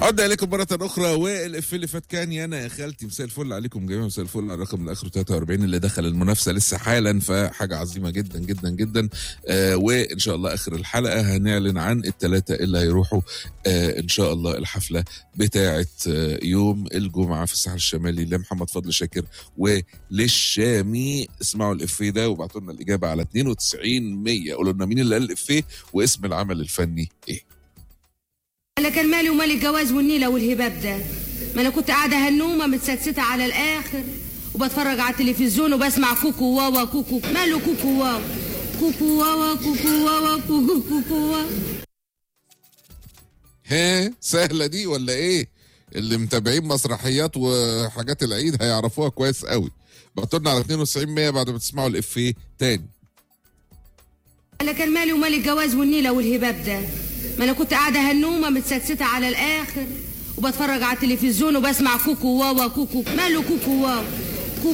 عدنا اليكم مره اخرى والافيه اللي فات كان يا انا يا خالتي مساء الفل عليكم جميعا مساء الفل على الرقم اللي اخره 43 اللي دخل المنافسه لسه حالا فحاجه عظيمه جدا جدا جدا آه وان شاء الله اخر الحلقه هنعلن عن الثلاثه اللي هيروحوا آه ان شاء الله الحفله بتاعه آه يوم الجمعه في الساحل الشمالي لمحمد فضل شاكر وللشامي اسمعوا الافيه ده وابعتوا لنا الاجابه على 92 100 قولوا لنا مين اللي قال الافيه واسم العمل الفني ايه انا كان مالي ومال الجواز والنيله والهباب ده ما انا كنت قاعده هنومه متستته على الاخر وبتفرج على التلفزيون وبسمع كوكو واوا كوكو ماله كوكو واوا كوكو واوا كوكو واوا كوكو كوكو واوا ها سهلة دي ولا ايه؟ اللي متابعين مسرحيات وحاجات العيد هيعرفوها كويس قوي. بعتولنا على 92 100 بعد ما تسمعوا الافيه تاني. انا كان مالي ومال الجواز والنيله والهباب ده ما انا كنت قاعده هنومه متستته على الاخر وبتفرج على التلفزيون وبسمع كوكو واوا كوكو ماله كوكو واوا